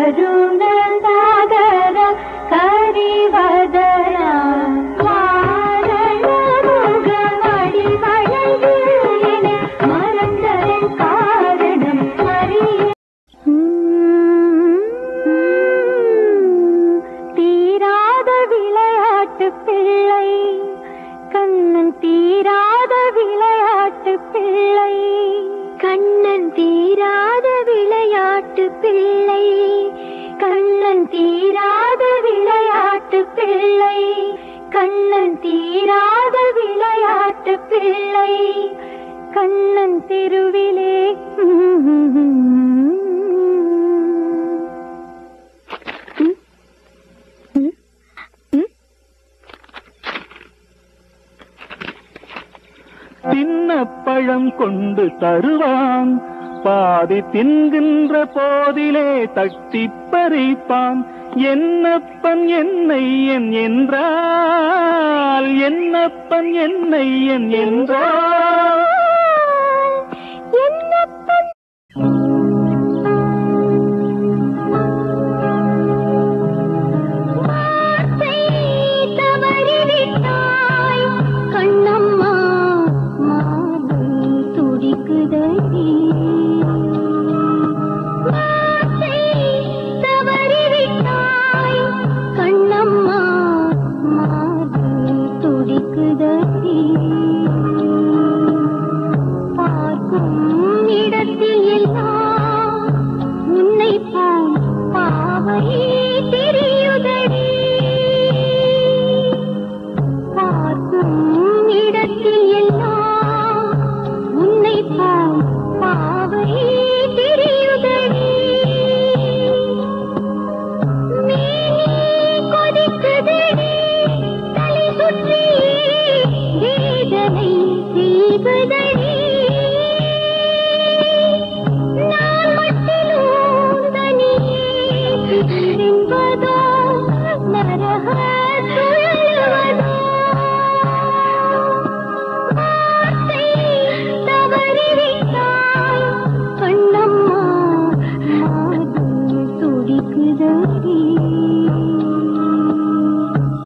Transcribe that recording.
கருண சாகர கரிவதர மாரண முக வடிவழகிலே மறந்ததன் காரணம் அறிய தீராத விளையாட்டு பிள்ளை கண்ணன் தீராத விளையாட்டு பிள்ளை கண்ணன் தீராத விளையாட்டு பிள்ளை கண்ணன் தீராத விளையாட்டு பிள்ளை கண்ணன் தீராத விளையாட்டு பிள்ளை கண்ணன் தெருவிலே தின்னப்பழம் கொண்டு தருவான் பாதி தின்கின்ற போதிலே தட்டி பறிப்பான் என்னப்பன் என்னை என் என்றால் என்னப்பன் என்னை என் என்றால்